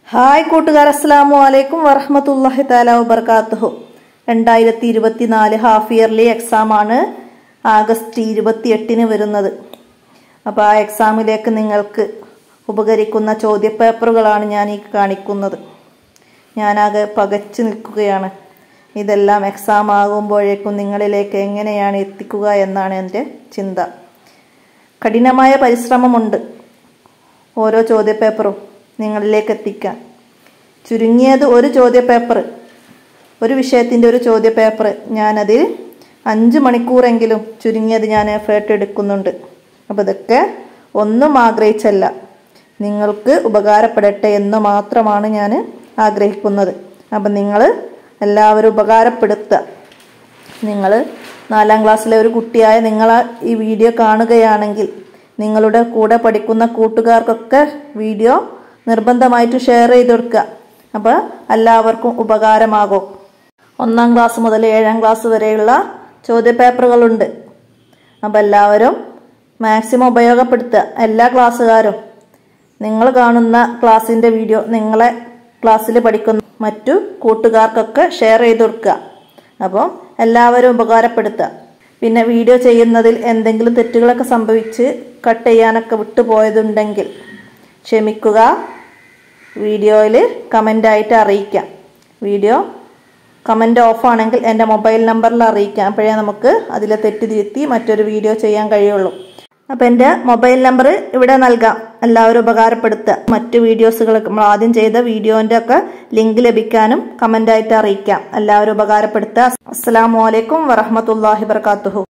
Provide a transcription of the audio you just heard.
hi കൂട്ടുകാർ അസ്സാം വലൈക്കും വറഹമത്തല്ലാഹി താല വബർക്കാത്തുഹു രണ്ടായിരത്തി ഇരുപത്തിനാല് ഹാഫ് ഇയർലി എക്സാം ആണ് ആഗസ്റ്റ് ഇരുപത്തി എട്ടിന് വരുന്നത് അപ്പോൾ ആ എക്സാമിലേക്ക് നിങ്ങൾക്ക് ഉപകരിക്കുന്ന ചോദ്യപേപ്പറുകളാണ് ഞാൻ ഈ കാണിക്കുന്നത് ഞാനാകെ പകച്ചു നിൽക്കുകയാണ് ഇതെല്ലാം എക്സാം ആകുമ്പോഴേക്കും നിങ്ങളിലേക്ക് എങ്ങനെയാണ് എത്തിക്കുക എന്നാണ് എൻ്റെ ചിന്ത കഠിനമായ പരിശ്രമമുണ്ട് ഓരോ ചോദ്യപേപ്പറും നിങ്ങളിലേക്ക് എത്തിക്കാൻ ചുരുങ്ങിയത് ഒരു ചോദ്യപേപ്പർ ഒരു വിഷയത്തിൻ്റെ ഒരു ചോദ്യപേപ്പർ ഞാനതിൽ അഞ്ച് മണിക്കൂറെങ്കിലും ചുരുങ്ങിയത് ഞാൻ എഫേർട്ട് എടുക്കുന്നുണ്ട് അപ്പോൾ ഇതൊക്കെ ഒന്നും ആഗ്രഹിച്ചല്ല നിങ്ങൾക്ക് ഉപകാരപ്പെടട്ടെ എന്ന് മാത്രമാണ് ഞാൻ ആഗ്രഹിക്കുന്നത് അപ്പം നിങ്ങൾ എല്ലാവരും ഉപകാരപ്പെടുത്തുക നിങ്ങൾ നാലാം ക്ലാസ്സിലെ ഒരു കുട്ടിയായ നിങ്ങൾ ഈ വീഡിയോ കാണുകയാണെങ്കിൽ നിങ്ങളുടെ കൂടെ പഠിക്കുന്ന കൂട്ടുകാർക്കൊക്കെ വീഡിയോ നിർബന്ധമായിട്ട് ഷെയർ ചെയ്ത് കൊടുക്കുക അപ്പോൾ എല്ലാവർക്കും ഉപകാരമാകും ഒന്നാം ക്ലാസ് മുതൽ ഏഴാം ക്ലാസ് വരെയുള്ള ചോദ്യപേപ്പറുകളുണ്ട് അപ്പോൾ എല്ലാവരും മാക്സിമം ഉപയോഗപ്പെടുത്തുക എല്ലാ ക്ലാസ്സുകാരും നിങ്ങൾ കാണുന്ന ക്ലാസ്സിൻ്റെ വീഡിയോ നിങ്ങളെ ക്ലാസ്സിൽ പഠിക്കുന്ന മറ്റു കൂട്ടുകാർക്കൊക്കെ ഷെയർ ചെയ്ത് കൊടുക്കുക അപ്പോൾ എല്ലാവരും ഉപകാരപ്പെടുത്തുക പിന്നെ വീഡിയോ ചെയ്യുന്നതിൽ എന്തെങ്കിലും തെറ്റുകളൊക്കെ സംഭവിച്ച് കട്ട് ചെയ്യാനൊക്കെ വിട്ടുപോയതുണ്ടെങ്കിൽ ക്ഷമിക്കുക വീഡിയോയിൽ കമൻ്റായിട്ട് അറിയിക്കാം വീഡിയോ കമൻ്റ് ഓഫാണെങ്കിൽ എൻ്റെ മൊബൈൽ നമ്പറിൽ അറിയിക്കാം അപ്പോഴേ നമുക്ക് അതിലെ തെറ്റ് തിരുത്തി മറ്റൊരു വീഡിയോ ചെയ്യാൻ കഴിയുള്ളൂ അപ്പോൾ എൻ്റെ മൊബൈൽ നമ്പർ ഇവിടെ നൽകാം എല്ലാവരും ഉപകാരപ്പെടുത്തുക മറ്റു വീഡിയോസുകൾ നമ്മൾ ആദ്യം ചെയ്ത വീഡിയോൻ്റെ ഒക്കെ ലിങ്ക് ലഭിക്കാനും കമൻ്റായിട്ട് അറിയിക്കാം എല്ലാവരും ഉപകാരപ്പെടുത്തുക അസ്സാം വലൈക്കും വറഹമത്തല്ലാഹി വർക്കാത്തുഹു